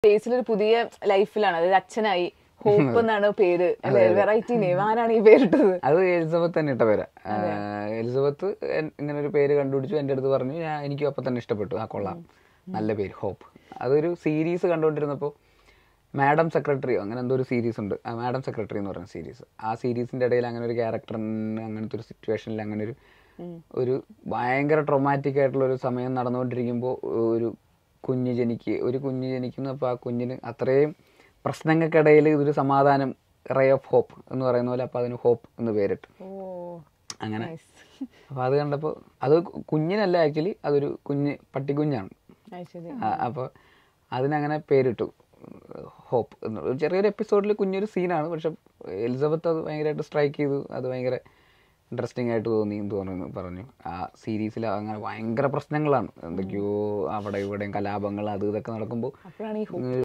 ബേസിലൊരു പുതിയ ലൈഫിലാണ് അതായത് അച്ഛനായി ഹോപ്പ് എന്നാണ് പേര് അല്ലെ വെറൈറ്റി നെയിം ആരാണ് ഈ പേരിട്ടത് അത് എലിസബത്ത് തന്നെ ഇട്ട പേരാ ആഹ് എലിസബത്ത് എൻ- ഇങ്ങനെ ഒരു പേര് കണ്ടുപിടിച്ചു എൻ്റെ അടുത്ത് പറഞ്ഞു ഞാൻ എനിക്കും അപ്പം തന്നെ ഇഷ്ടപ്പെട്ടു ആ കൊള്ളാം നല്ല പേര് ഹോപ്പ് അതൊരു സീരീസ് കണ്ടുകൊണ്ടിരുന്നപ്പോൾ മാഡം സെക്രട്ടറിയോ അങ്ങനെ എന്തോ ഒരു സീരീസ് ഉണ്ട് ആ മാഡം സെക്രട്ടറി എന്ന് പറയുന്ന സീരീസ് ആ സീരീസിൻ്റെ ഇടയിൽ അങ്ങനെ ഒരു ക്യാരക്ടറിന് അങ്ങനത്തെ ഒരു സിറ്റുവേഷനിൽ അങ്ങനെ ഒരു ഒരു ഭയങ്കര ട്രൊമാറ്റിക് ആയിട്ടുള്ള ഒരു സമയം നടന്നുകൊണ്ടിരിക്കുമ്പോൾ ഒരു കുഞ്ഞ് ജനിക്ക് ഒരു കുഞ്ഞ് ജനിക്കുന്നപ്പോൾ ആ കുഞ്ഞിന് അത്രയും പ്രശ്നങ്ങൾക്കിടയിൽ ഇതൊരു സമാധാനം റേ ഓഫ് ഹോപ്പ് എന്ന് പറയുന്ന പോലെ അപ്പോൾ അതിന് ഹോപ്പ് എന്ന് പേരിട്ടു ഓ അങ്ങനെ നൈസ് അപ്പോൾ അത് കണ്ടപ്പോൾ അത് കുഞ്ഞിനല്ല ആക്ച്വലി അതൊരു കുഞ്ഞ് പട്ടിക്കുഞ്ഞാണ് ശരി അപ്പോൾ അതിനങ്ങനെ പേരിട്ടു ഹോപ്പ് എന്ന് ഒരു ചെറിയൊരു എപ്പിസോഡിൽ കുഞ്ഞൊരു സീനാണ് പക്ഷെ എലിസബത്ത് അത് ഭയങ്കരമായിട്ട് സ്ട്രൈക്ക് ചെയ്തു അത് ഭയങ്കര ഇൻട്രസ്റ്റിംഗ് ആയിട്ട് തോന്നി എന്ന് തോന്നുന്നു പറഞ്ഞു ആ സീരീസിൽ അങ്ങനെ ഭയങ്കര പ്രശ്നങ്ങളാണ് എന്തൊക്കെയോ അവിടെ ഇവിടെയും കലാപങ്ങൾ അത് ഇതൊക്കെ നടക്കുമ്പോൾ അപ്പോഴാണ് ഈ